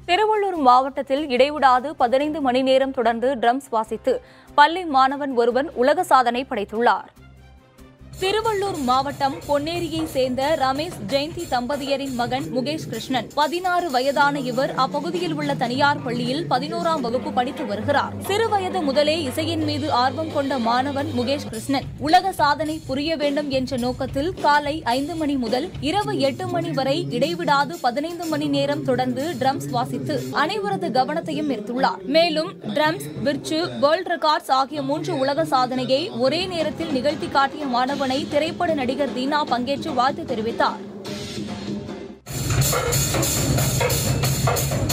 திருவள்ளூர் மாவட்டத்தில் இடைவிடாது பதினைந்து மணி நேரம் தொடர்ந்து ட்ரம்ஸ் வாசித்து பள்ளி மாணவன் ஒருவன் உலக சாதனை படைத்துள்ளார் திருவள்ளூர் மாவட்டம் பொன்னேரியை சேர்ந்த ரமேஷ் ஜெயந்தி தம்பதியரின் மகன் முகேஷ் கிருஷ்ணன் பதினாறு வயதான இவர் அப்பகுதியில் உள்ள தனியார் பள்ளியில் பதினோராம் வகுப்பு படித்து வருகிறார் சிறு வயது முதலே இசையின் மீது ஆர்வம் கொண்ட மாணவன் முகேஷ் கிருஷ்ணன் உலக சாதனை புரிய வேண்டும் என்ற நோக்கத்தில் காலை ஐந்து மணி முதல் இரவு எட்டு மணி வரை இடைவிடாது பதினைந்து மணி நேரம் தொடர்ந்து ட்ரம்ஸ் வாசித்து அனைவரது கவனத்தையும் ஈர்த்துள்ளார் மேலும் ட்ரம்ஸ் விர்ச்சு வேர்ல்ட் ரெக்கார்ட்ஸ் ஆகிய மூன்று உலக சாதனையை ஒரே நேரத்தில் நிகழ்த்தி காட்டிய மாணவனை திரைப்பட நடிகர் தீனா பங்கேற்று வாழ்த்து தெரிவித்தார்